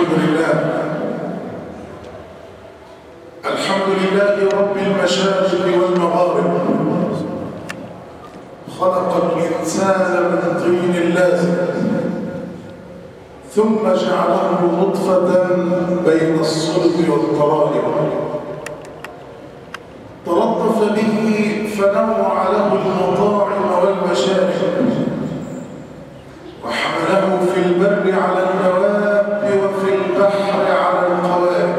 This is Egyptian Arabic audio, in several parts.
الحمد لله الحمد لله رب المشارق والمغارب خلق الإنسان من طين لازم ثم جعله نطفة بين الصلب والترائب تلطف به فنوع له المطاعم والمشارب وحمله في البر على الدواب وفي البحر على القوارب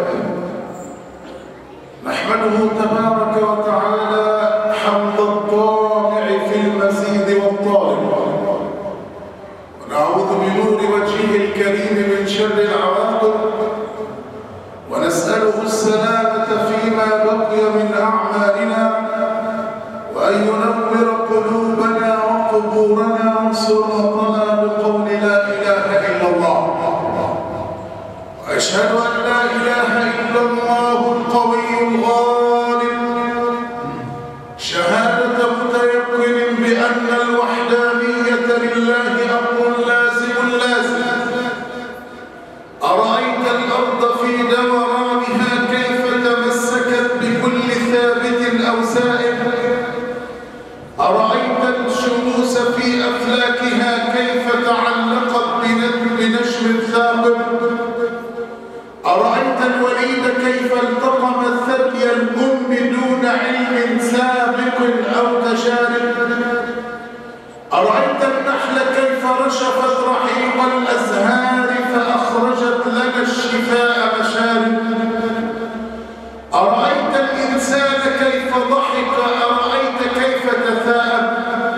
نحمده تبارك وتعالى حمد الطامع في المزيد والطالب ونعوذ بنور وجهه الكريم من شر العواقب ونسأله السلامة فيما بقي من أعمالنا وأن ينور قلوبنا وقبورنا وصراطنا بقول لا إله إلا الله وأشهد أن لا إله إلا الله القوي الغالب شهادة متيقن بأن الوحدانية لله أمر لازم لازم أرأيت الأرض في دورانها كيف تمسكت بكل ثابت أو سائر أرأيت الشموس في أفلاكها كيف تعلقت بنشم ثاقب أرأيت الوليد كيف التقم الثدي الأم دون علم سابق أو تشارب أرأيت النحل كيف رشفت رحيق الأزهار فأخرجت لنا الشفاء مشارب أرأيت الإنسان كيف ضحك أرأيت كيف تثاءب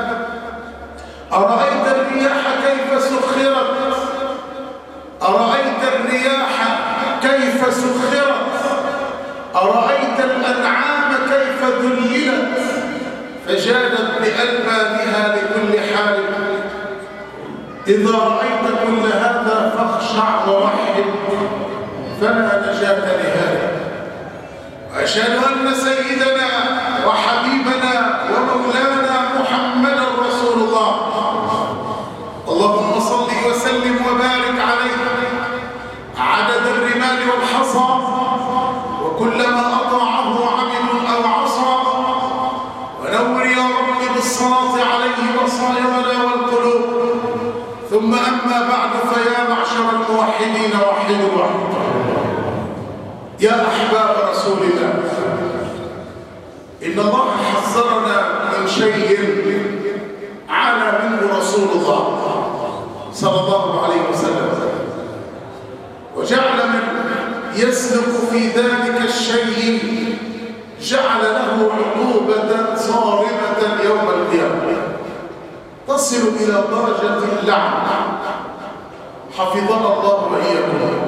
أرأيت الرياح كيف سخرت أرأيت الرياح كيف سخرت أرأيت الأنعام كيف ذللت فجادت بألبانها لكل حال إذا رأيت كل هذا فاخشع ووحد فلا نجاة لهذا وأشهد أن سيدنا وحبيبنا ومولانا محمدا رسول الله اللهم صل وسلم وبارك عليه عدد الرمال والحصى وكلما أطاعه عبد أو عصى ونور يا رب بالصلاة عليه بصائرنا والقلوب ثم أما بعد فيا معشر الموحدين وحدوا الوحد يا أحباب رسول الله إن الله حذرنا من شيء عانى منه رسول الله صلى الله عليه وسلم وجعل من يسلك في ذلك الشيء جعل له عقوبة صارمة يوم القيامة تصل إلى درجة اللعنة حفظنا الله وإياكم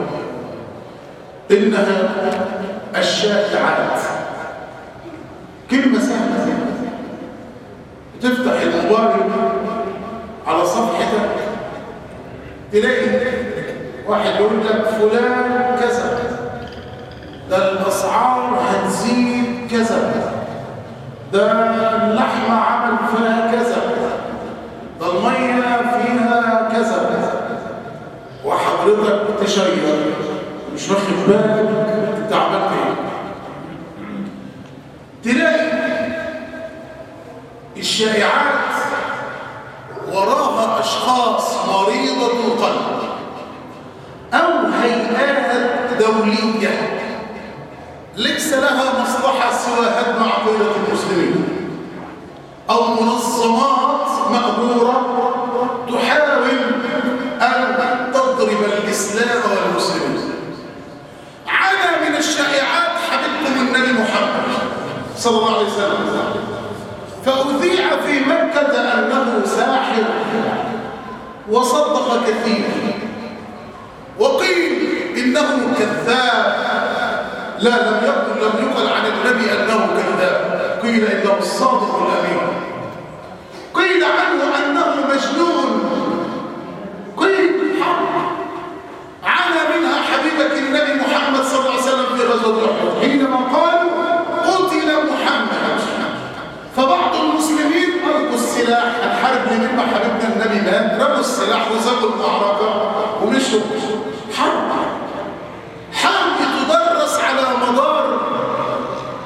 إنها الشائعات كلمة سهلة تفتح الموبايل على صفحتك تلاقي واحد يقول لك فلان كذا ده الأسعار هتزيد كذا ده اللحمة عمل فيها كذا ده المية فيها كذا وحضرتك تشير مش واخد بالك انت عملت ايه تلاقي الشائعات وراها اشخاص مريضة القلب او هيئات دولية ليس لها مصلحة سوى هدم عقيدة المسلمين او منظمات مأجورة تحاول ان تضرب الاسلام والمسلمين عانى من الشائعات حبيبكم النبي محمد صلى الله عليه وسلم فأذيع في مكة أنه ساحر وصدق كثير وقيل إنه كذاب لا لم يقل لم يقل عن النبي أنه كذاب قيل إنه الصادق الأمين قيل عنه أنه مجنون قيل حق عانى منها حبيبك النبي محمد صلى الله عليه وسلم في غزوة أحد حينما قالوا قتل محمد فبعض المسلمين ألقوا السلاح الحرب لما حبيبنا النبي مات رموا السلاح وسابوا المعركة ومشوا حرب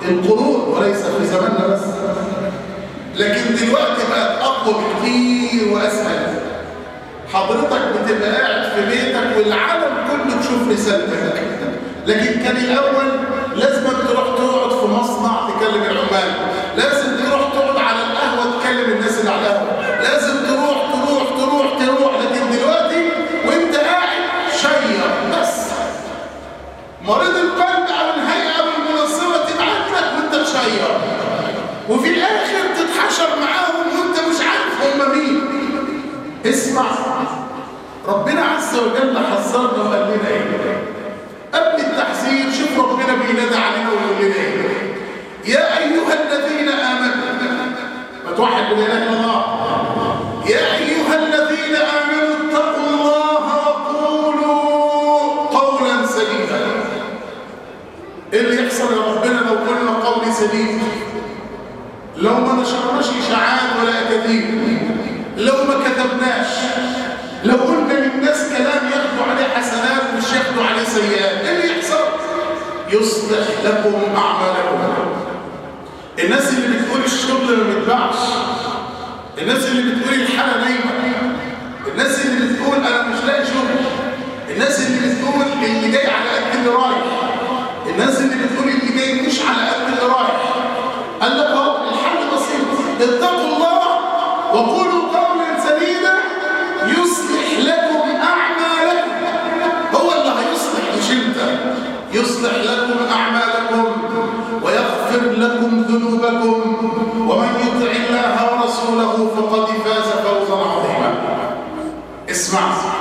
القرون وليس في زماننا بس لكن دلوقتي بقت اقوى بكتير واسهل حضرتك بتبقى قاعد في بيتك والعالم كله تشوف رسالتك لكن كان الاول لازم تروح تقعد في مصنع تكلم العمال لازم تروح تقعد على القهوه تكلم الناس اللي على القهوه لازم تروح تروح تروح تروح لكن دلوقتي وانت قاعد شير بس مريض القلب او الهيئه او المنظمه تبعت لك وانت تشير وفي الاخر تتحشر معاهم وانت مش عارف هم مين اسمع ربنا عز وجل حذرنا وقال لنا ايه قبل التحذير شوف ربنا بينادى علينا ويقول لنا ايه يا ايها الذين امنوا ما توحد بالاله الا الله يا ايها الذين امنوا اتقوا الله وقولوا قولا سديدا ايه اللي يحصل يا ربنا لو قلنا قول سديد لو ما نشرناش اشاعات ولا اكاذيب لو ما كتبناش لو قلنا للناس كلام ياخدوا عليه حسنات مش ياخدوا عليه سيئات ايه اللي يحصل يصلح لكم اعمالكم الناس اللي بتقول الشغل ما بيتباعش الناس اللي بتقول الحاله نايمه الناس اللي بتقول انا مش لاقي شغل الناس اللي بتقول اللي جاي على قد اللي رايح الناس اللي بتقول اللي جاي مش على قد اللي رايح قال لك اهو الحل بسيط اتقوا الله وقولوا قولا سديدا يصلح لكم اعمالكم هو اللي هيصلح مش انت يصلح لكم اعمالكم ويغفر لكم ذنوبكم ومن يطع الله ورسوله فقد فاز فوزا عظيما اسمع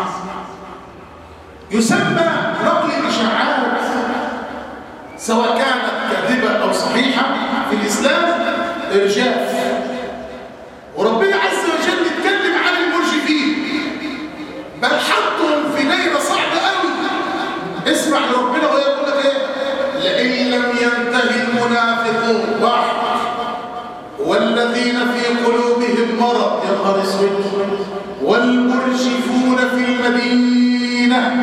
يسمى نقل الاشاعات سواء كانت كاذبه او صحيحه في الاسلام ارجاف وربنا عز وجل اتكلم عن المرجفين بل حطهم في دايره صعبه قوي اسمع لربنا ويقول لك ايه لئن لم ينتهي المنافقون واحد والذين في قلوبهم مرض يا نهار اسود والمرجفون في المدينه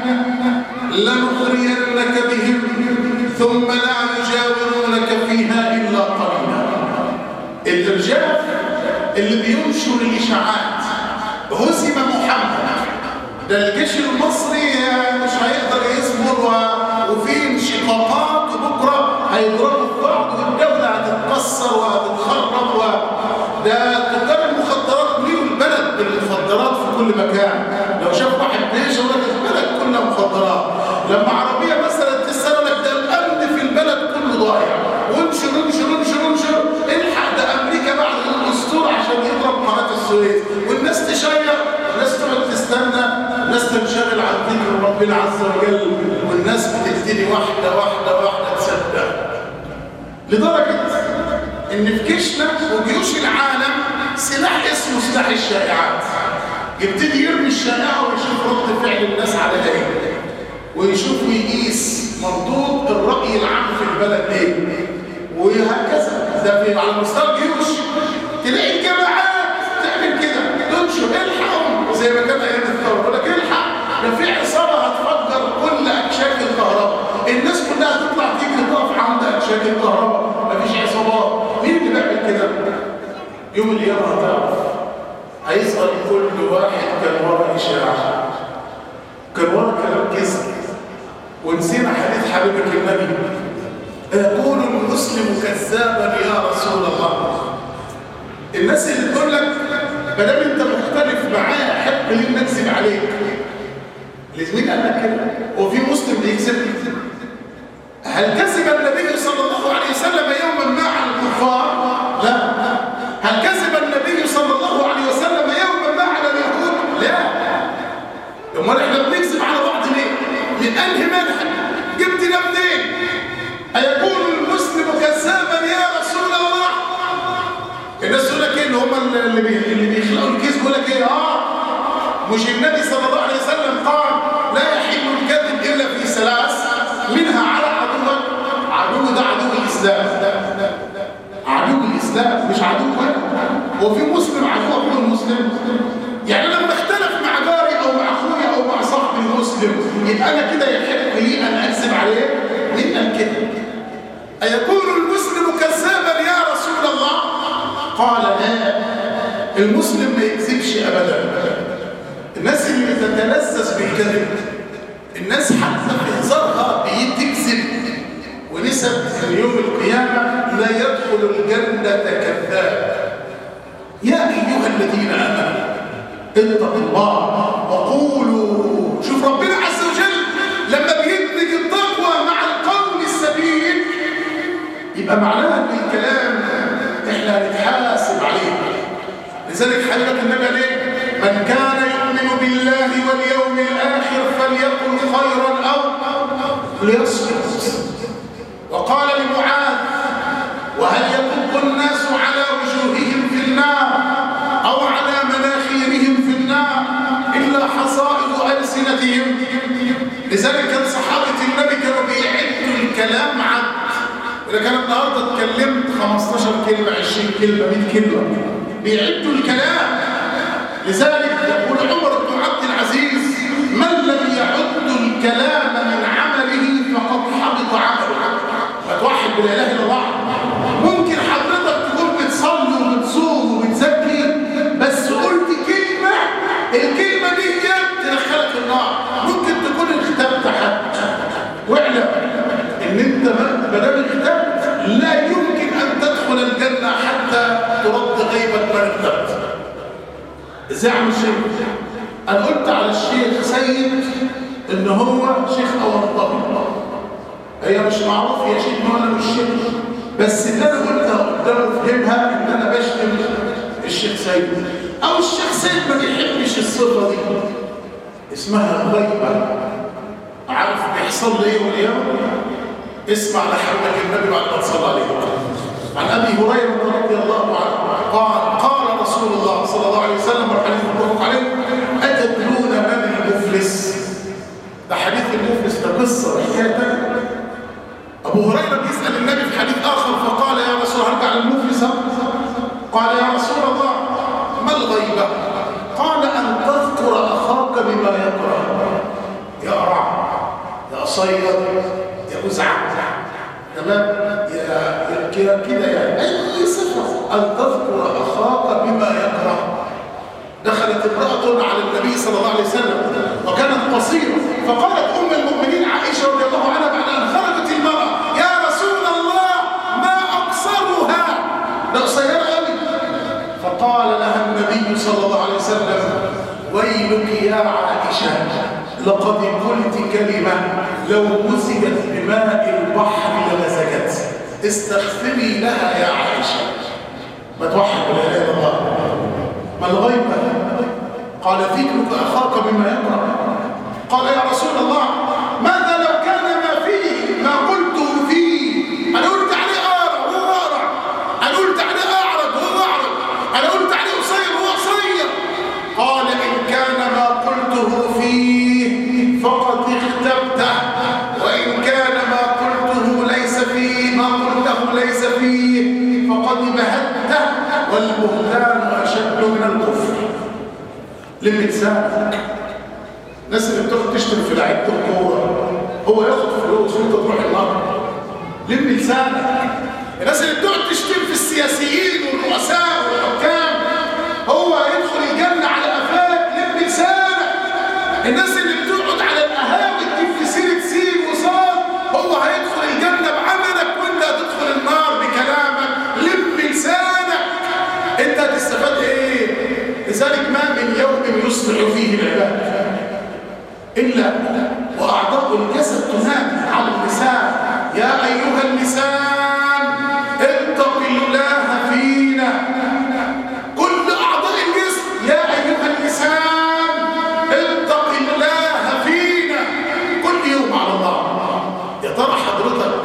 لنغرينك بهم ثم لا يجاورونك فيها الا قليلا الارجاف اللي بينشر الاشاعات هزم محمد ده الجيش المصري مش هيقدر يصبر وفي انشقاقات وبكره هيضربوا في بعض والدوله هتتكسر وهتتخرب و... ده تجار المخدرات مليوا البلد بالمخدرات في كل مكان لو شاف واحد بيشرب يقول لك البلد كلها مخدرات لما عربيه مثلا تسال لك ده الامن في البلد كله ضايع وانشر انشر انشر انشر الحق ده امريكا بعد الاسطول عشان يضرب قناه السويس والناس تشير الناس تقعد تستنى الناس تنشغل عن ذكر ربنا عز وجل والناس بتبتدي واحده واحده واحده تصدق لدرجه ان في جيشنا وجيوش العالم سلاح اسمه سلاح الشائعات يبتدي يرمي الشائعه ويشوف رد فعل الناس على ايه ويشوف ويقيس مردود الراي العام في البلد ايه وهكذا ده في على مستوى الجيوش تلاقي الجماعات تعمل كده تنشر الحقهم زي ما كان ايام الثوره يقول لك الحق ده في عصابه هتفجر كل اكشاك الكهرباء الناس كلها تطلع تيجي تقف عند اكشاك الكهرباء مفيش عصابات مين اللي بيعمل كده يوم القيامه هتعرف هيسال كل واحد كان ورا اشاعه كان ورا كلام كذب ونسينا حديث حبيبك النبي يقول المسلم كذابا يا رسول الله الناس اللي تقول لك ما دام انت مختلف معاه احب ليه نكذب عليك مين قال لك كده هو في مسلم بيكذب هل كذب النبي صلى الله عليه وسلم يوما ما على الكفار لا هل كذب النبي صلى الله عليه وسلم يوما ما على اليهود لا امال احنا بنكذب على بعض ليه من انهي منهج جبت ده منين ايكون المسلم كذابا يا رسول الله الناس تقول لك ايه اللي هم اللي بي... اللي بيخلقوا الكذب يقول لك ايه اه مش النبي صلى الله عليه وسلم قال لا يحل الكذب الا في ثلاث منها على عدوك عدو ده عدو الاسلام عدو الاسلام مش عدو هو في مسلم عدو اخوه المسلم يعني لما اختلف مع جاري او مع اخويا او مع صاحبي المسلم يبقى انا كده يحق لي ان اكذب عليه مين قال كده ايكون المسلم كذابا يا رسول الله قال لا المسلم ما يكذبش ابدا الناس اللي تتلذذ بالكذب الناس حتى في هزارها بتكذب ونسب ان يوم القيامه لا يدخل الجنه كذاب يا ايها الذين امنوا اتقوا الله وقولوا شوف ربنا عز وجل لما بيدمج التقوى مع القول السبيل يبقى معناها ان الكلام احنا هنتحاسب عليه لذلك حبيبك النبي عليه من كان يؤمن بالله واليوم الاخر فليقل خيرا او ليصمت وقال لمعاذ وهل يكب الناس على وجوههم في النار او على مناخيرهم في النار الا حصائد السنتهم لذلك كان صحابه النبي كانوا بيعدوا الكلام عد إذا كان النهارده اتكلمت 15 كلمه 20 كلمه 100 كلمه بيعدوا الكلام لذلك يقول عمر بن عبد العزيز من لم يعد الكلام من عمله فقد حبط عمله ما توحد بلا اله الا الله ممكن حضرتك تكون بتصلي وبتصوم وبتزكي بس قلت كلمه الكلمه دي تدخلك النار ممكن تكون اختبت حد واعلم ان انت ما دام اختبت لا يمكن ان تدخل الجنه حتى ترد غيبه من اختبت ازاي اعمل الشيخ انا قلت على الشيخ سيد ان هو شيخ اوانطبي هي مش معروف هي شيخ ولا مش شيخ بس اللي انا قلتها قدامه فهمها ان انا بشتم الشيخ سيد او الشيخ سيد ما بيحبش الصفه دي اسمها غيبه عارف بيحصل لي ايه واليوم اسمع لحبك النبي بعد ما تصلى عليه عن ابي هريره رضي الله عنه قال قال رسول الله صلى الله عليه وسلم والحديث متفق عليه اتدرون من المفلس ده حديث المفلس ده قصه حكايه ابو هريره بيسال النبي في حديث اخر فقال يا رسول الله هرجع للمفلس قال يا رسول الله ما الغيبه قال ان تذكر اخاك بما يكره يا رع يا قصير يا مزعج تمام يا كده كده يعني اي صفه ان تذكر اخاك بما يكره دخلت امراه على النبي صلى الله عليه وسلم وكانت قصيره فقالت ام المؤمنين عائشه رضي الله عنها بعد ان خرجت المراه يا رسول الله ما اقصرها ده قصيره قوي فقال لها النبي صلى الله عليه وسلم ويلك يا عائشه لقد قلت كلمه لو مزجت بماء البحر لمزجت استغفري لها يا عائشه ما توحد ولا اله الا الله ما الغيبه قال ذكرك اخاك بما يكره قال يا رسول الله ماذا لو كان ما فيه ما قلته فيه انا قلت عليه اقرع وهو اقرع انا قلت عليه اعرج وهو اعرج انا قلت عليه قصير وهو قصير قال ان كان ما قلته فيه فقد اختبته وان كان ما قلته ليس فيه ما قلته ليس فيه فقد بهته والبهتان اشد من الكفر لم لسانك الناس اللي بتاخد تشتم في لعيبه الكوره هو ياخد فلوس وانت تروح النار لم لسانك الناس اللي بتقعد تشتم في السياسيين والرؤساء والحكام هو يدخل الجنه على قفاك لم لسانك الناس اللي بتقعد على القهاوي تجيب في سيره سين وصاد هو هيدخل الجنه بعملك وانت هتدخل النار بكلامك لم لسانك انت هتستفاد ايه لذلك ما من يوم يصلح فيه العباد إلا وأعضاء الجسد تنادي على اللسان يا أيها اللسان اتق الله فينا كل أعضاء الجسم يا أيها اللسان اتق الله فينا كل يوم على الله يا ترى حضرتك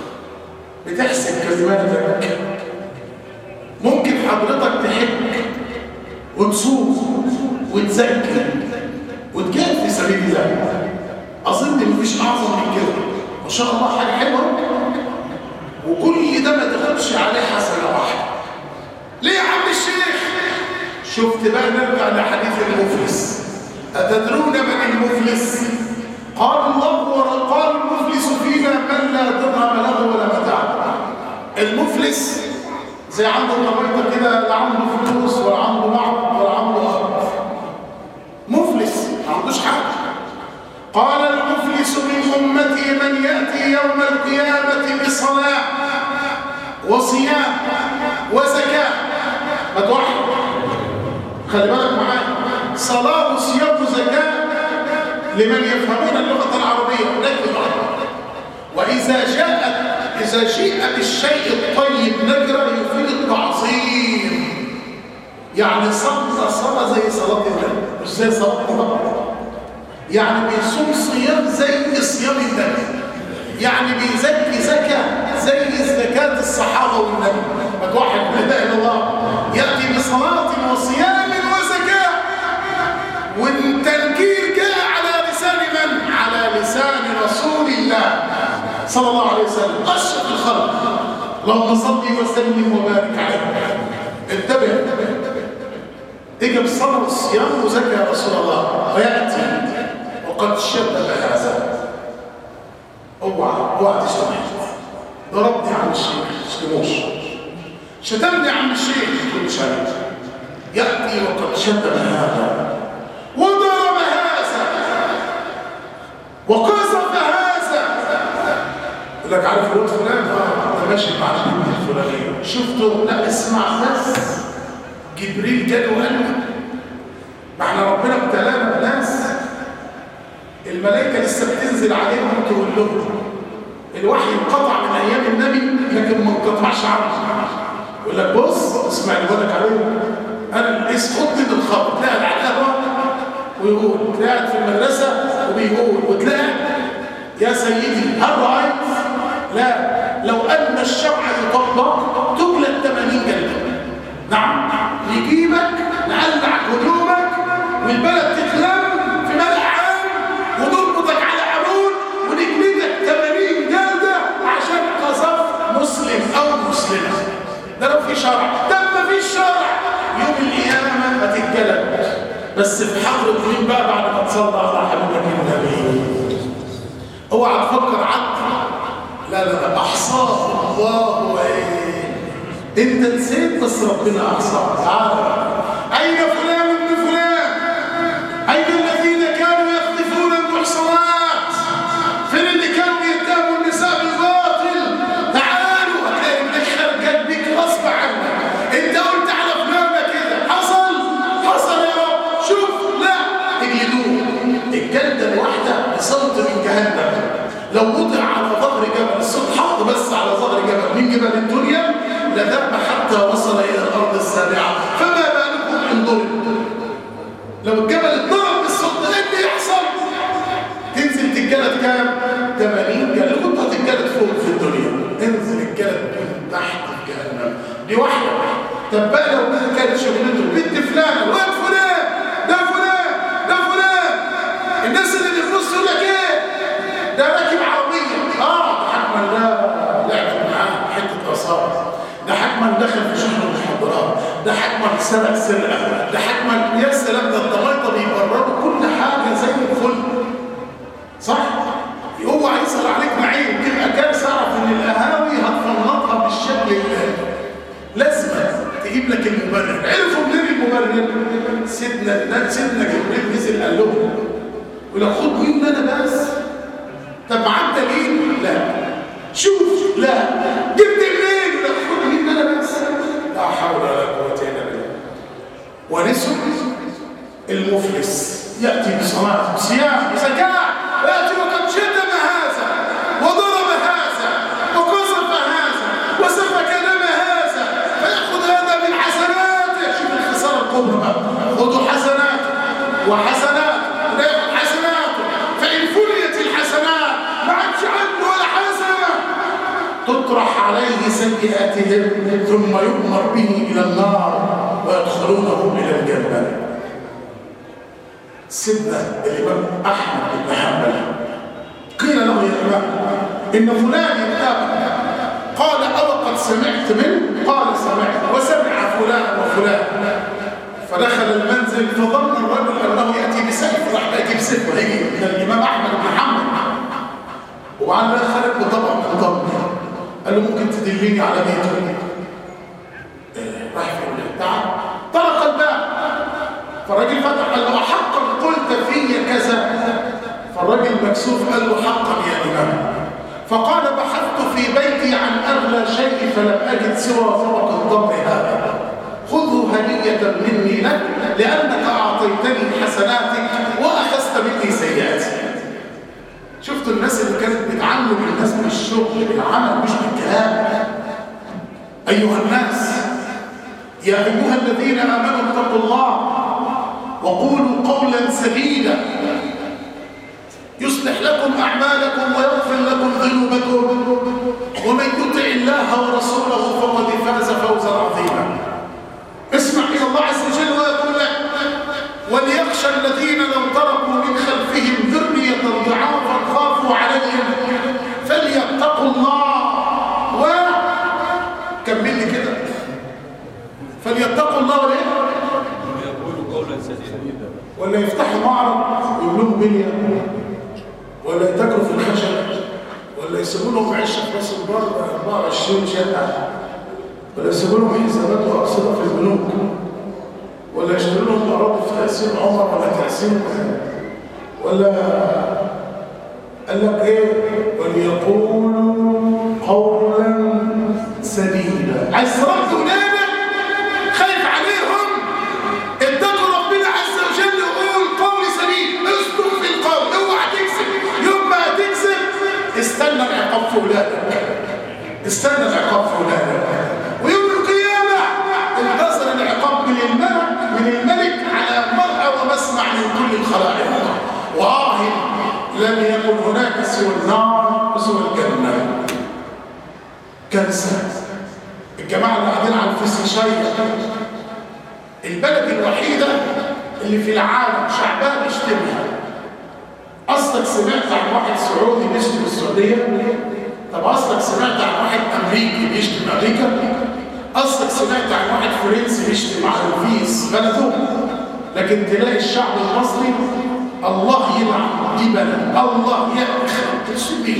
بتحسب كلماتك ممكن حضرتك تحب وتصوم وتزكي وتجاهد في سبيل الله اظن مفيش اعظم من كده ما شاء الله حاجه حلوه وكل ده ما تاخدش عليه حسنه واحده ليه يا عم الشيخ شفت بقى نرجع لحديث المفلس اتدرون من المفلس قال الله قال المفلس فينا من لا درهم له ولا متاع المفلس مفلس زي عنده طبيعته كده لا عنده فلوس ولا عنده معرض ولا عنده أرض مفلس ما عندوش حاجة قال المفلس من أمتي من يأتي يوم القيامة بصلاة وصيام وزكاة ما توحد خلي بالك معايا صلاة وصيام وزكاة لمن يفهمون اللغة العربية نكتب وإذا جاءت إذا جيء بالشيء الطيب نكرة يفيد التعظيم يعني صلى صلاة زي صلاة النبي مش زي صلاة النبي يعني بيصوم صيام زي صيام النبي يعني بيزكي زكاة زي زكاة الصحابة والنبي ما توحد لا اله الا الله يأتي بصلاة وصيام وزكاة والتنكير جاء على لسان من؟ على لسان رسول الله صلى الله عليه وسلم أشرف الخلق اللهم صل وسلم وبارك عليه انتبه اجى بالصلاة والصيام وزكى يا رسول الله ويأتي وقد شدد هذا اوعى اوعى تشتمي ضربني عم الشيخ تشتموش شتمني عم الشيخ كل شيء يأتي وقد شدد هذا وضرب هذا وقذف هذا يقول لك عارف الوقت فلان اه انت ماشي مع البنت الفلانيه شفته لا اسمع بس جبريل جاله وقال له ما احنا ربنا ابتلانا بناس الملائكه لسه بتنزل عليهم تقول لهم الوحي انقطع من ايام النبي لكن ما انقطعش عنه يقول لك بص اسمع اللي بالك عليه انا الاسم خد من الخبر تلاقي على القهوه ويقول تلاقي في المدرسه وبيقول وتلاقي يا سيدي هل رايت لا لو ان الشرع يطبق تجلد 80 جلده نعم نجيبك نقلع هدومك والبلد تتلم في ملأ عام ونربطك على عمود ونجلدك 80 جلده عشان قذف مسلم او مسلمه ده لو في شرع ده ما فيش شرع يوم القيامه هتتجلد بس في حضرة مين بقى بعد ما تصلى على حبيبك النبي اوعى تفكر عقل لا لا لا احصاه الله وايه انت نسيت بس ربنا احصاه تعالى اين فلان ابن فلان اين الذين كانوا يخطفون المحصنات فين اللي كانوا يتهموا النساء بالباطل تعالوا هتلاقي ابنك خرجت بك غصب عنك انت قلت على فلان ده كده حصل حصل يا رب شوف لا تجلدوه الجلده الواحده بصوت من جهنم لو وضع على ظهر جبل الصوت حط بس على ظهر جبل من جبل الدنيا لذب حتى وصل الى الارض السابعه فما بالكم ان ضرب لو الجبل اتضرب بالصوت ده ايه اللي يحصل تنزل تتجلد كام 80 جلد كنت هتتجلد فوق في الدنيا انزل الجلد من تحت في جهنم دي واحده طب بقى لو ده كانت شغلته بنت فلان واد فلان ده فلان ده فلان الناس اللي في النص يقول لك ايه ده راكب عربيه اه ده حكما ده لعب معاه حته اثار ده حكما دخل في شحن المخدرات ده حكما سرق سرقه ده حكما يا سلام ده الطماطم بيبرروا كل حاجه زي الفل صح هو هيصل عليك معين تبقى كارثه اعرف ان القهاوي هتفنطها بالشكل اللي لازم تجيب لك المبرر عرفوا منين المبرر سيدنا سيدنا جبريل نزل قال لهم يقول لك خد مني انا بس طب معاك دليل لا شوف لا جبت منين لا خد مني انا بس لا حول ولا قوه الا بالله ونسوا المفلس ياتي بصلاه صيام زكاه ياتي وقد شتم هذا وضرب هذا وقذف هذا وسفك دم هذا فياخذ هذا من حسناته شوف الخساره الكبرى بقى خذوا حسنات وحسنات لا ياخذ حسناته فان فنيت الحسنات ما عادش عنده ولا حسنه تطرح عليه سيئاتهم ثم يؤمر به الى النار ويدخلونه الى الجنه سيدنا الامام احمد بن حنبل قيل له يا امام ان فلان يتابع قال او قد سمعت منه قال سمعت وسمع فلان وفلان فدخل المنزل فظن الرجل انه ياتي بسيف راح يجيب سيف وهيجي من الامام احمد بن حنبل وعلى خرج بطبق من طبق قال له ممكن تدليني على بيته الراجل مكسوف قال له حقا يا إمام فقال بحثت في بيتي عن أغلى شيء فلم أجد سوى طبق الضبط هذا خذه هدية مني لك لأنك أعطيتني حسناتك وأخذت مني سيئاتي شفتوا الناس اللي كانت بتعلم الناس بالشغل بالعمل مش بالكلام أيها الناس يا أيها الذين آمنوا اتقوا الله وقولوا قولا سديدا يصلح لكم أعمالكم ويغفر لكم ذنوبكم ومن يطع الله ورسوله فقد فاز فوزا عظيما اسمع إلى الله عز وجل ويقول لك وليخشى الذين لو تركوا من خلفهم ذرية ضعافا خافوا عليهم فليتقوا الله و كمل لي كده فليتقوا الله وليه ويقول قولا سديدا ولا يفتحوا معرض يقول لهم بليا ولا يتاجروا في الخشب ولا يسيبوا لهم عشه في راس البر 24 شقه ولا يسيبوا لهم حسابات واقساط في البنوك ولا يشتروا لهم اراضي في تقسيم عمر ولا تقسيم ولا قال لك ايه وليقولوا قولا سديدا عايز ترد ولادك خايف عليهم اتقوا ربنا عز وجل وقول قول سليم اصدق في القول اوعى تكذب يوم ما هتكذب استنى العقاب في ولادك استنى العقاب في ولادك ويوم القيامة انتظر العقاب من الملك من الملك على مرأى ومسمع من كل الخلائق وآه لم يكن هناك سوى النار وسوى الجنة كارثة الجماعة اللي قاعدين على الفسيشية البلد الوحيدة اللي في العالم شعبها بيشتمها أصلك سمعت عن واحد سعودي بيشتم السعودية طب أصلك سمعت عن واحد أمريكي بيشتم أمريكا أصلك سمعت عن واحد فرنسي بيشتم على الفيس بلده لكن تلاقي الشعب المصري الله يلعن دي بلد الله يأخذ تشتم ايه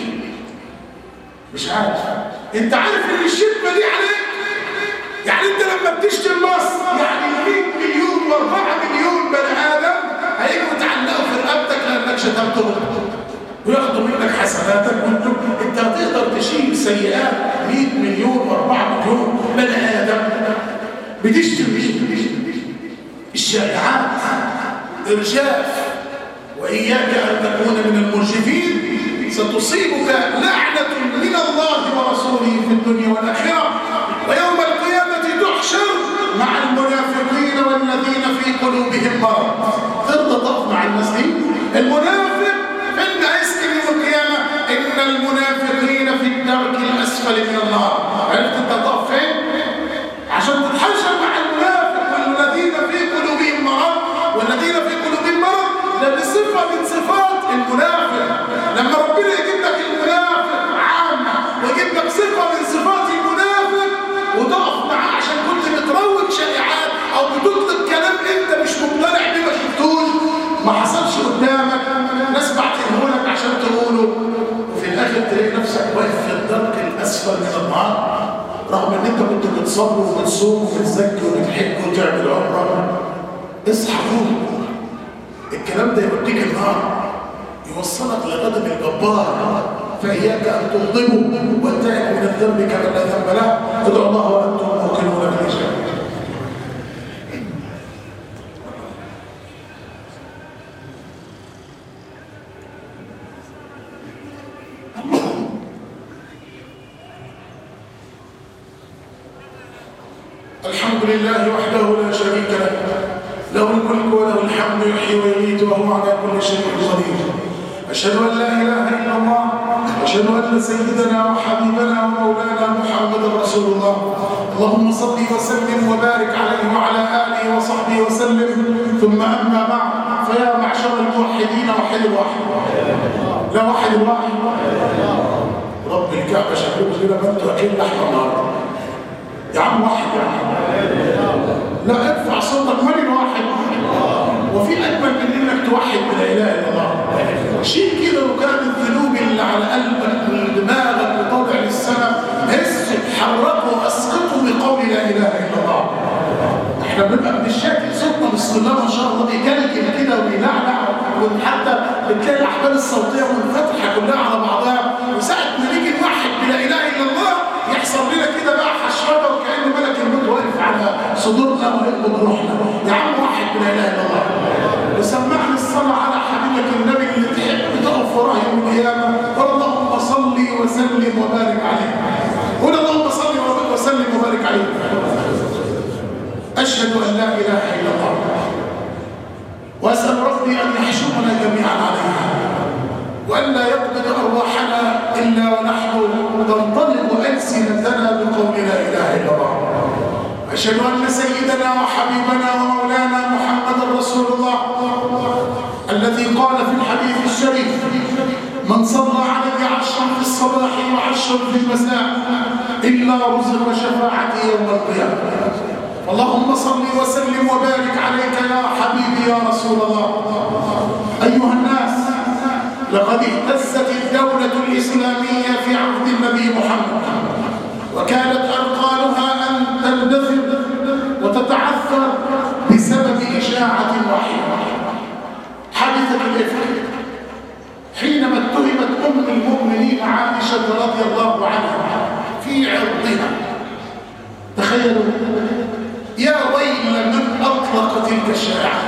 مش عارف انت عارف ان الشتمه دي عليك يعني انت لما بتشتم مصر يعني 100 مليون و4 مليون بني ادم هيجوا يتعلقوا في رقبتك لانك شتمتهم وياخدوا منك حسناتك وانتم انت هتقدر تشيل سيئات 100 مليون و4 مليون بني ادم بتشتم مين؟ الشائعات ارجاف واياك ان تكون من المرجفين ستصيبك لعنه من الله ورسوله في الدنيا والاخره ويوم القيامة تحشر مع المنافقين والذين في قلوبهم مرض ترضى تقف مع الناس دي المنافق فين هيسكن يوم القيامة إن المنافقين في الدرك الأسفل من النار عرفت أنت تقف فين؟ عشان تتحشر مع المنافق والذين في قلوبهم مرض والذين في قلوبهم مرض ده بصفة من صفات المنافق لما ربنا يجيب لك المنافق عامة ويجيب لك صفة من صفات المنافق وتقف معاه عشان كنت بتروج شائعات او بتطلق كلام انت مش مقتنع بيه ما شفتوش ما حصلش قدامك ناس بعتهم لك عشان تقوله وفي الاخر تلاقي نفسك واقف في الدرك الاسفل من النار رغم ان انت كنت بتصلي وبتصوم وبتزكي وبتحج وتعمل عمره اصحى قوم الكلام ده يوديك النار يوصلك لغضب الجبار فإياك أن تغضبه وانتهك من الذنب كما لا ذنب له ادعوا الله وأنتم موقنون بالإجابة الحمد لله وحده لا شريك له له الملك وله الحمد يحيي ويميت وهو على كل شيء قدير أشهد أن لا إله إلا الله أشهد أن سيدنا وحبيبنا ومولانا محمد رسول الله اللهم صل وسلم وبارك عليه وعلى آله وصحبه وسلم ثم أما بعد فيا معشر الموحدين وحد الواحد لا واحد الواحد رب الكعبة شكله كده ما انتوا أكيد لحمة النهارده يا عم واحد يا عم لا ارفع صوتك من الواحد وفي أجمل من إنك توحد بلا إله إلا الله شيل كده وكان الذنوب اللي على قلبك من دماغك وطالع للسماء هزه حركه أسقطه بقول لا إله إلا الله احنا بنبقى من الشكل صوتنا بسم الله ما شاء الله بيجلجل كده وبيلعلع وحتى بتلاقي فتلاقي الاحبال الصوتيه منفتحه كلها على بعضها وساعه ما نيجي نوحد بلا اله الا الله يحصل لنا كده بقى حشرجه وكأن ملك الموت واقف على صدورنا ويقبض روحنا يا عم واحد بلا اله الا الله وسمعني الصلاه على حبيبك النبي اللي تحب تقف وراه يوم القيامه اللهم صل وسلم وبارك عليه قول اللهم صل وسلم وبارك عليه اشهد ان لا اله الا الله واسال ربي ان يحشرنا جميعا عليها والا يقبض ارواحنا الا ونحن تنطلق السنتنا بقول لا اله الا الله اشهد ان سيدنا وحبيبنا ومولانا محمد رسول الله الذي قال في الحديث الشريف من صلى علي عشرا في الصباح وعشرا في المساء الا رزق شفاعتي يوم القيامه اللهم صل وسلم وبارك عليك يا حبيبي يا رسول الله ايها الناس لقد اهتزت الدوله الاسلاميه في عهد النبي محمد وكانت ارقالها ان تندثر وتتعثر بسبب اشاعه واحده حادثه الافك حينما اتهمت ام المؤمنين عائشه رضي الله عنها في عرضها تخيلوا يا ويل من اطلق تلك الشائعه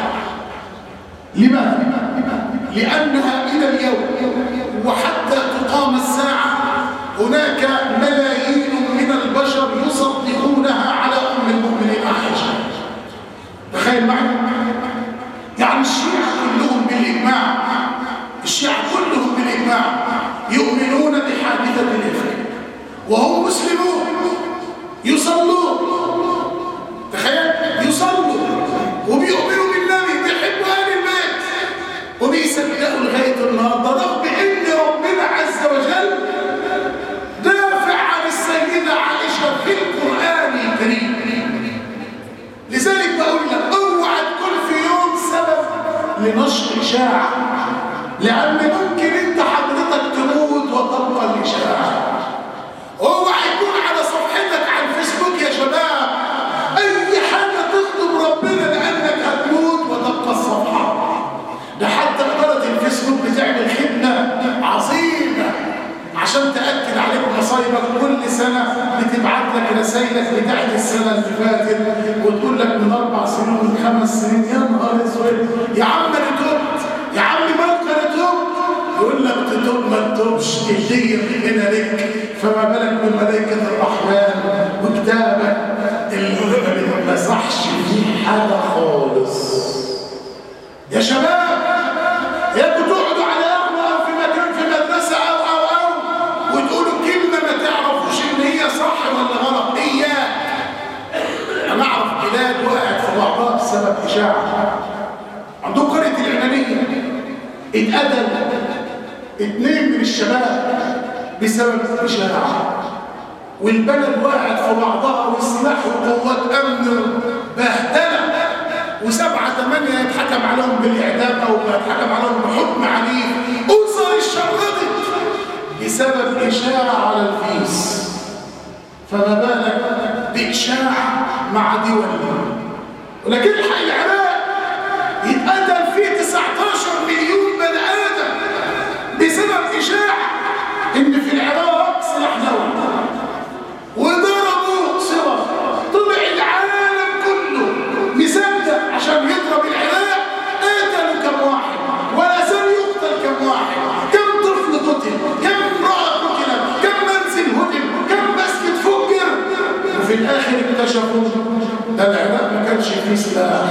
لماذا لانها الى اليوم وحتى تقام الساعه هناك ملايين من البشر يصدقونها على ام المؤمنين عائشه تخيل معي يعني الشيعة كلهم بالإجماع الشيعة كلهم بالإجماع يؤمنون بحادثة الإفك وهم مسلمون يصلون تخيل يصلوا وبيؤمنوا بالنبي بيحبوا أهل البيت وبيصدقوا لغاية النهارده رغم إن ربنا عز وجل دافع عن السيدة عائشة في القرآن الكريم لذلك بقول لك اوعى تكون في يوم سبب لنشر إشاعة لأن ممكن أنت حضرتك تموت وتبقى الإشاعة اوعى يكون على صفحتك على الفيسبوك يا شباب أي حاجة تخدم ربنا لأنك هتموت وتبقى الصفحة ده حتى إدارة الفيسبوك بتعمل خدمة عظيمة عشان تأكد عليك مصايبك كل سنة بتبعت لك رسائلك بتاعت السنة اللي فاتت وتقول لك من أربع سنين ومن خمس سنين يا نهار اسود يا عم أنا تبت يا عم مالك أنا تبت يقول لك تتوب ما تتوبش تهدية هنا لك فما بالك بملائكة الرحمن وكتابك اللي ما بيمسحش فيه حاجة خالص يا شباب يا تقعدوا على قهوة أو في مكان في مدرسة أو أو أو وتقولوا كلمة ما تعرفوش إن هي صح ولا غلط إياك أنا أعرف بلاد وقعت في بعضها بسبب إشاعة عندهم قرية العلمانية اتقتل اتنين من الشباب بسبب إشاعة والبلد وقعت في بعضها وسلاح وقوات أمن بهدلة وسبعة ثمانية يتحكم عليهم بالإعدام أو يتحكم عليهم بحكم عنيف أسر الشردت بسبب إشاعة على الفيس فما بالك بإشاعة مع دول ولكن الحق العراق يتقتل فيه 19 مليون بني آدم بسبب إشاعة إن في العراق سلاح دولي وضربوا صرف طلع العالم كله مصدق عشان يضرب العراق قتلوا كم واحد ولا زال يقتل كم واحد كم طفل قتل كم امرأة قتلت كم منزل هدم كم مسجد فجر وفي الآخر اكتشفوا ده العراق ما كانش فيه سلاح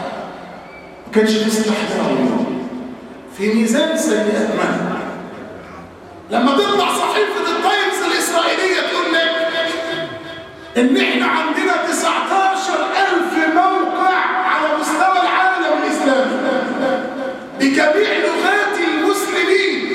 ما كانش فيه سلاح دولي في ميزان سيئات من لما تطلع صحيفة التايمز الإسرائيلية تقول لك إن إحنا عندنا 19 ألف موقع على مستوى العالم الإسلامي بجميع لغات المسلمين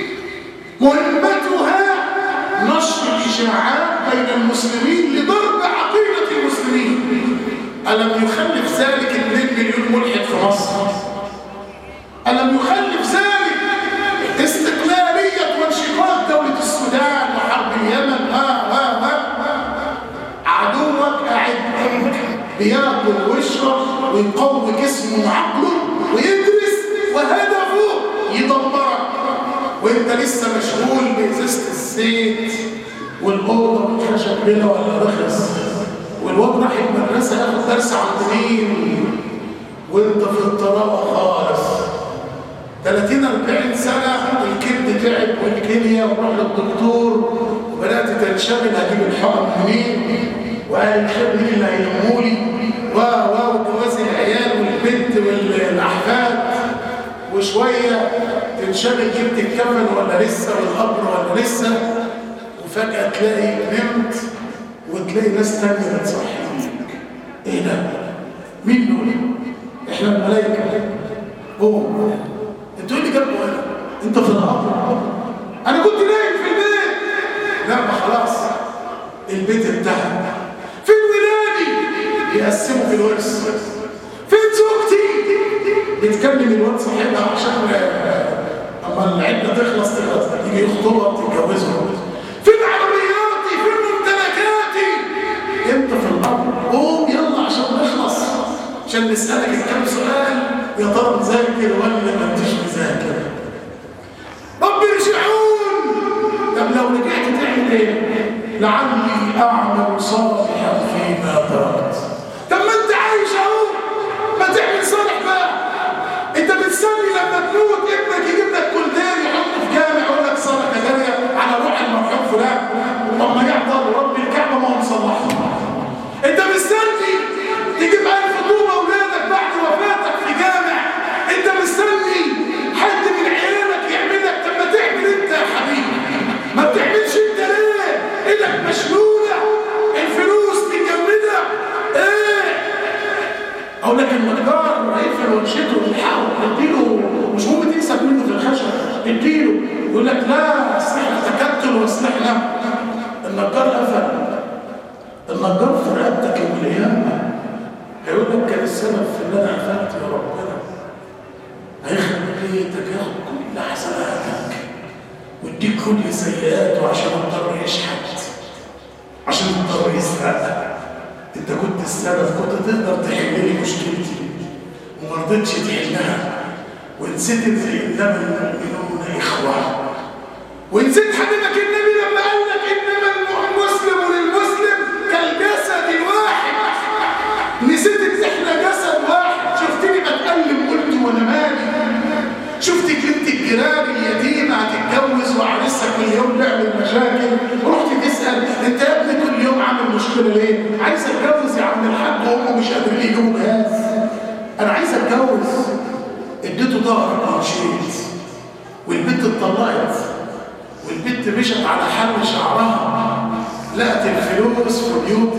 مهمتها نشر الإشاعات بين المسلمين لضرب عقيدة المسلمين ألم يخلف ذلك 2 مليون ملحد في مصر ألم يخلف ذلك استقلالية وانشقاق دولة السودان وحرب اليمن ها ها ها عدوك قاعد بياكل ويشرب ويقوي جسمه وعقله ويدرس وهدفه يدمرك وانت لسه مشغول بازازه الزيت والاوضه والخشب بلا ولا رخص والواد راح المدرسه ياخد درس عند مين وانت في الطراوه خالص 30 40 سنه الكبد تعب والكليه وروح للدكتور وبدات تنشغل هجيب الحقن منين وقال الخير مين اللي هيلمولي و و وجواز العيال والبنت والاحفاد وشويه تنشغل جبت الكفن ولا لسه والقبر ولا لسه وفجاه تلاقي نمت وتلاقي ناس تانية بتصحيك ايه ده؟ مين دول؟ احنا الملائكة قوم انتوا ايه اللي جابوا هنا؟ انت في القبر انا كنت نايم في البيت لا ما خلاص البيت انتهى فين ولادي؟ يقسموا في الورث فين زوجتي؟ بتكلم الواد صاحبها عشان اما العده تخلص تخلص يجي يخطبها تتجوزها فين عربياتي؟ فين ممتلكاتي؟ انت في القبر قوم يلا عشان نخلص عشان نسألك الكام سؤال يا ترى مذاكر ولا ما انتش مذاكر رب ارجعون طب لو رجعت تعمل ايه لعلي اعمل صالحا فيما تركت طب ما انت عايش اهو ما تعمل صالح بقى انت بتسمي لما تموت ابنك يجيب لك كولدير يحطه في جامع يقول لك صدقه جاريه على روح المرحوم فلان طب ما يعطل رب الكعبه ما هو مصلحها انت مستني تجيب ألف طوبة أولادك بعد وفاتك في جامع انت مستني حد من عيالك يعملك طب ما تعمل انت يا حبيبي ما بتعملش انت ليه ايدك مشلولة الفلوس مجمدة ايه اقول لك النجار هيقفل ورشته ويحاول اديله مش ممكن تكسب منه في الخشب اديله يقول لك لا اصل احنا تكتل واصل احنا النجار قفل النجار في رقبتك يوم القيامه هيقول لك كان السبب في اللي انا قفلت يا ربنا هيخرب بيتك ياخد كل حسناتك ويديك كل سيئاته عشان يضطر يشحت عشان يضطر يسرق انت كنت السبب كنت تقدر تحل لي مشكلتي وما رضيتش تحلها ونسيت زي انما المؤمنون اخوه ونسيت حبيبك النبي لما قال لك انما المسلم للمسلم كالجسد الواحد نسيت ان احنا جسد واحد شفتني بتكلم قلت وانا مالي شفت بنت الجيران اليتيمه هتتجوز وعريسها كل يوم بيعمل مشاكل رحت تسال انت يا ابني كل يوم عامل مشكله ليه؟ عايز اتجوز يا عم الحاج وامه مش قادرين يجيبوا جهاز انا عايز اتجوز اديته ظهرك ومشيت والبنت اتطلقت والبنت مشت على حل شعرها لقت الفلوس في بيوت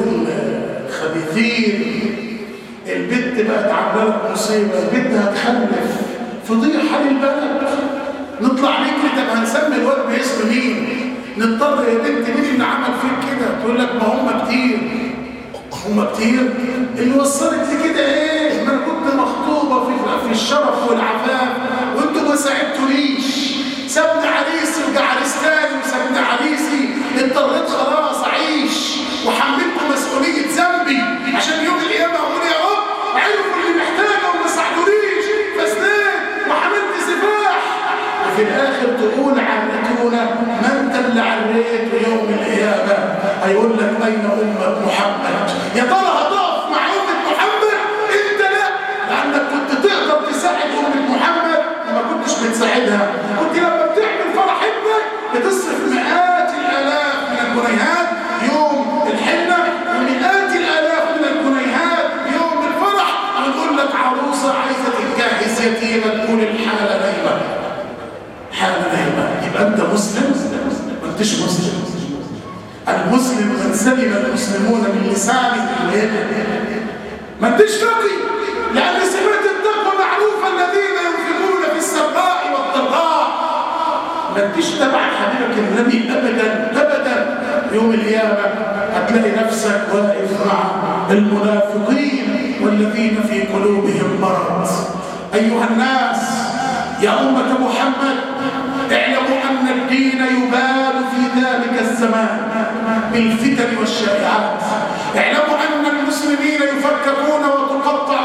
الخبيثين البنت بقت عامله لك مصيبه البنت هتخلف فضيحه للبلد نطلع نجري طب هنسمي الواد باسم مين نضطر يا بنت مين اللي عمل فيك كده تقول لك ما هم كتير هم كتير اللي وصلت لكده ايه ما انا كنت مخطوبه في في الشرف والعفاف وانتوا ما ساعدتونيش سابني عريسي وجا عريس تاني وسابني عريسي اضطريت خلاص اعيش وحملتكم مسؤوليه ذنبي عشان يوم القيامه اقول يا رب عرفوا اللي محتاجه وما ساعدونيش فسنين وحملت سفاح وفي الاخر تقول عرتونا ما انت اللي عريت يوم القيامه هيقول لك اين امه محمد يا ترى هتقف مع امه محمد انت لا لانك كنت تقدر تساعد امه محمد وما كنتش بتساعدها كنت لما بتعمل فرح ابنك بتصرف مئات الالاف من الجنيهات يوم الحنه ومئات الالاف من الجنيهات يوم الفرح ونقول لك عروسه عايزه تتجهز يتيمه تقول الحاله نايمه حاله نايمه يبقى انت مسلم ما انتش مسلم المسلم من سلم المسلمون من لسانه ويده ما انتش تقي لان سمعت التقوى معروفه الذين ينفقون في السراء والضراء ما انتش تبع حبيبك النبي ابدا ابدا يوم القيامه هتلاقي نفسك واقف مع المنافقين والذين في قلوبهم مرض ايها الناس يا امه محمد اعلموا ان الدين يبال في ذلك الزمان بالفتن والشائعات اعلموا ان المسلمين يفككون وتقطع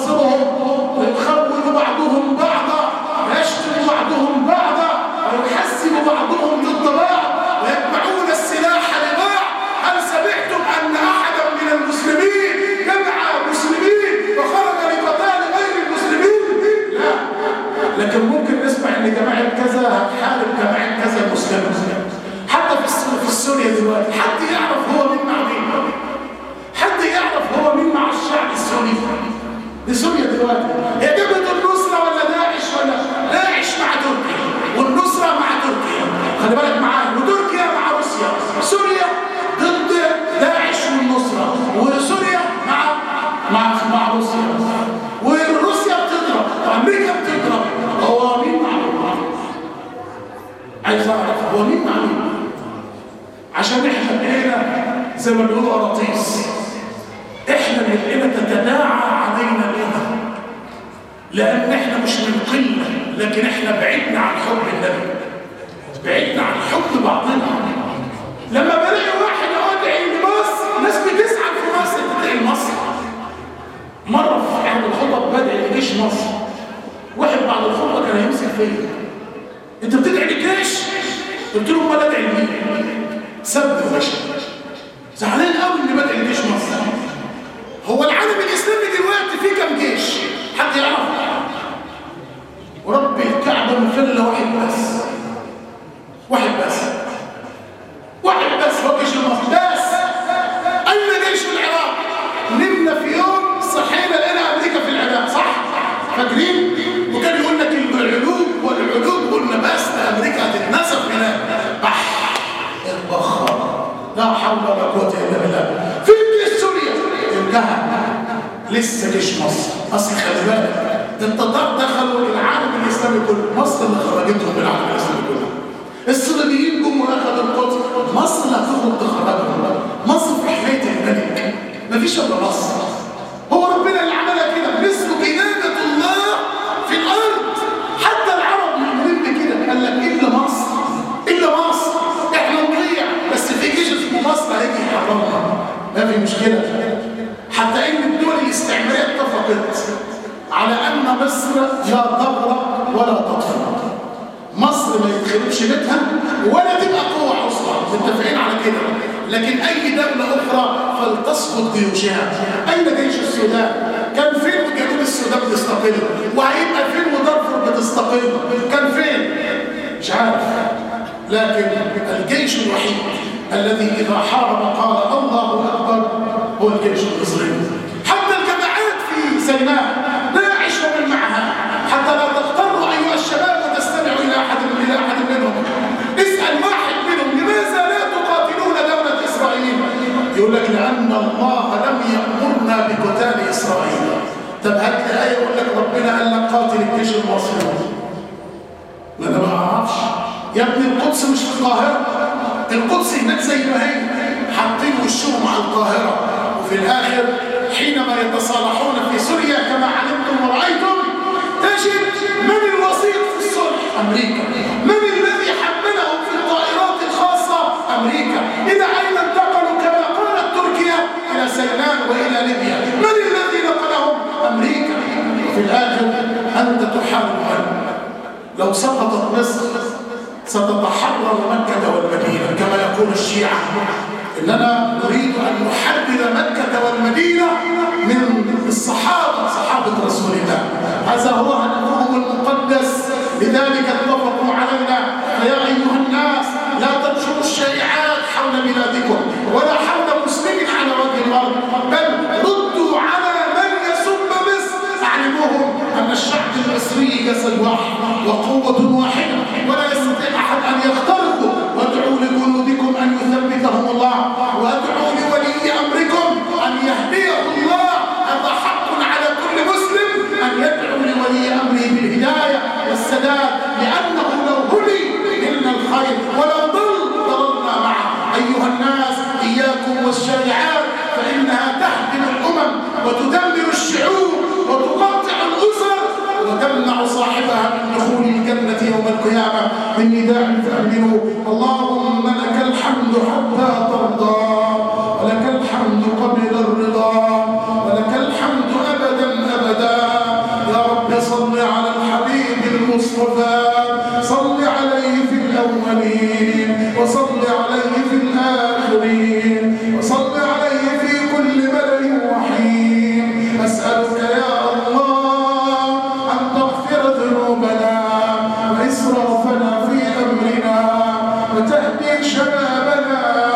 اواصرهم ويخون بعضهم بعضا ويشتم بعضهم بعضا ويحسن سوريا دلوقتي حد يعرف هو مين مع مين حد يعرف هو مين مع الشعب السوري دي سوريا دلوقتي هي جبهة النصرة ولا داعش ولا داعش مع تركيا والنصرة مع تركيا خلي بالك معايا وتركيا مع روسيا سوريا ضد داعش والنصرة وسوريا مع مع مع روسيا وروسيا بتضرب وامريكا بتضرب هو مين مع مين عايز اعرف هو مين مع مين عشان احنا بقينا زي ما بيقولوا قراطيس احنا بقينا تتداعى علينا الامم لان احنا مش من قله لكن احنا بعدنا عن حب النبي بعدنا عن حب بعضنا لما بلاقي واحد ادعي لمصر الناس بتزعل في مصر بتدعي لمصر مره في احد الخطب بدعي لجيش مصر واحد بعد الخطبه كان هيمسك فيا انت بتدعي للجيش قلت له امال ادعي لمين سب يا باشا زعلان قوي اني بدعي لجيش مصر هو العالم الاسلامي دلوقتي فيه كام جيش حد يعرف ورب الكعبه من فله واحد بس واحد بس واحد بس هو جيش مصر بس اين جيش العراق نمنا في يوم صحينا لقينا امريكا في العراق صح فاكرين وكان يقول لك العلوم والعلوم قلنا بس ده امريكا هتتنسف هناك بح البخار لا حول ولا قوه الا بالله في جيش سوريا انتهى لسه جيش مصر اصل خلي بالك التتار دخلوا العالم الاسلامي كله مصر اللي خرجتهم من العالم الاسلامي كله الصليبيين جم واخدوا القدس مصر اللي هتخرج تخرجهم مصر في حمايه الملك مفيش الا مصر هو ربنا اللي عملها كده مثل إنابة الله في الأرض حتى العرب مؤمنين بكده قال لك إلا مصر إلا مصر إحنا نضيع بس في جيش اسمه مصر هيجي يحررنا ما في مشكلة حتى إن الدول الاستعمارية اتفقت على أن مصر لا تغرق ولا تطفى مصر ما يتخربش بيتها ولا تبقى قوة عصبة متفقين على كده لكن أي دولة أخرى فلتسقط جيوشها أين جيش السودان؟ كان فين جنوب السودان بتستقل؟ وهيبقى فين ودارفور بتستقل؟ كان فين؟ مش عارف لكن الجيش الوحيد الذي إذا حارب قال الله أكبر هو الجيش الإسرائيلي حتى الجماعات في سيناء داعش ومن معها حتى لا تغتروا أيها الشباب وتستمعوا إلى أحد إلى أحد منهم اسأل واحد منهم لماذا لا تقاتلون دولة إسرائيل يقول لك لأن الله لم يأمرنا بقتال إسرائيل طب هات لي آية يقول لك ربنا قال لك قاتل الجيش المصري ما أنا ما أعرفش يا ابني القدس مش في القاهرة القدس هناك زي ما هي حاطين وشهم على القاهرة وفي الآخر حينما يتصالحون في سوريا كما علمتم ورأيتم تجد من الوسيط في الصلح أمريكا من الذي حملهم في الطائرات الخاصة أمريكا إلى أين انتقلوا كما قالت تركيا إلى سيناء وإلى ليبيا من الذي نقلهم أمريكا في الآخر أنت تحارب من لو سقطت مصر ستتحرر مكة والمدينة كما يقول الشيعة إننا نريد أن نحرر مكة والمدينة من الصحابة صحابة رسول الله هذا هو هدفهم المقدس لذلك اتفقوا علينا يا أيها الناس لا تنشروا الشائعات حول بلادكم ولا حول مسلم على وجه الأرض بل ردوا على من يسب مصر أعلموهم أن الشعب المصري جسد واحد وقوة واحدة ولا يستطيع أحد أن يخترقوا وادعوا لجنودكم أن يثبتهم الله وادعوا لولي أمركم أن يهديه الله هذا حق على كل مسلم أن يدعو لولي أمره بالهداية والسداد لأنه لو هدي إلنا الخير ولو ضل ضللنا معه أيها الناس إياكم والشائعات فإنها تهدم الأمم وتدمر الشعوب وتقطع الأسر وتمنع صاحبها من دخول الجنة يوم القيامة من نداء فأمنوا اللهم لك الحمد حتى ترضى ولك الحمد قبل الرضا ولك الحمد أبدا أبدا يا رب صل على الحبيب المصطفى صل عليه في الأولين وصل عليه في الآخرين وصل عليه في كل ملئ وحين أسألك يا الله أن تغفر ذنوبنا وإسرافنا في أمرنا وتهدي شبابنا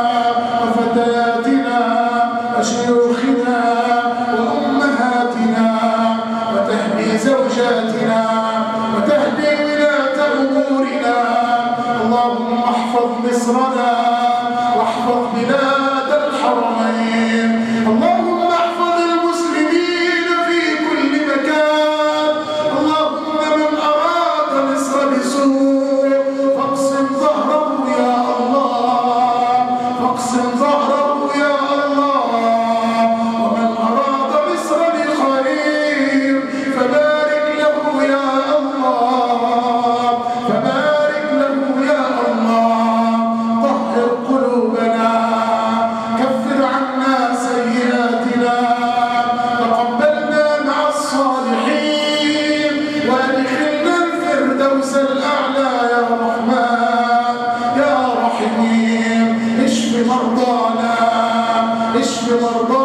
وفتياتنا وشيوخنا وأمهاتنا وتهدي زوجاتنا وتهدي ولاة أمورنا اللهم احفظ مصرنا واحفظ بلاد الحرمين اللهم احفظ المسلمين في كل مكان اللهم من أراد مصر بسوء فاقسم ظهره يا الله فاقسم ظهره يا الله ومن أراد مصر بخير فبارك له يا الله فبارك له يا الله طهر قلوبنا كفر عنا سيئاتنا تقبلنا مع الصالحين وادخلنا الفردوس الأعلى يا رحمن يا رحيم اشف مرضانا اشف مرضانا